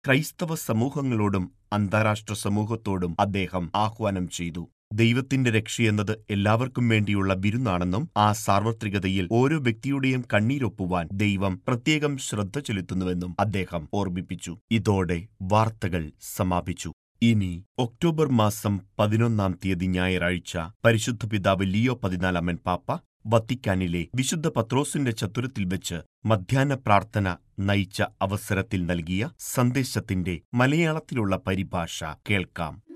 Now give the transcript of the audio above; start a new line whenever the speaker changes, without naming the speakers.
ക്രൈസ്തവ സമൂഹങ്ങളോടും അന്താരാഷ്ട്ര സമൂഹത്തോടും അദ്ദേഹം ആഹ്വാനം ചെയ്തു ദൈവത്തിന്റെ രക്ഷയെന്നത് എല്ലാവർക്കും വേണ്ടിയുള്ള വിരുന്നാണെന്നും ആ സാർവത്രികതയിൽ ഓരോ വ്യക്തിയുടെയും കണ്ണീരൊപ്പുവാൻ ദൈവം പ്രത്യേകം ശ്രദ്ധ ചെലുത്തുന്നുവെന്നും അദ്ദേഹം ഓർമ്മിപ്പിച്ചു ഇതോടെ വാർത്തകൾ സമാപിച്ചു ഇനി ഒക്ടോബർ മാസം പതിനൊന്നാം തീയതി ഞായറാഴ്ച പരിശുദ്ധ പിതാവ് ലിയോ പതിനാലാമൻ പാപ്പ വത്തിക്കാനിലെ വിശുദ്ധ പത്രോസിന്റെ ചത്തുരത്തിൽ വെച്ച് മധ്യാഹ്ന പ്രാർത്ഥന നയിച്ച അവസരത്തിൽ നൽകിയ സന്ദേശത്തിന്റെ മലയാളത്തിലുള്ള പരിഭാഷ കേൾക്കാം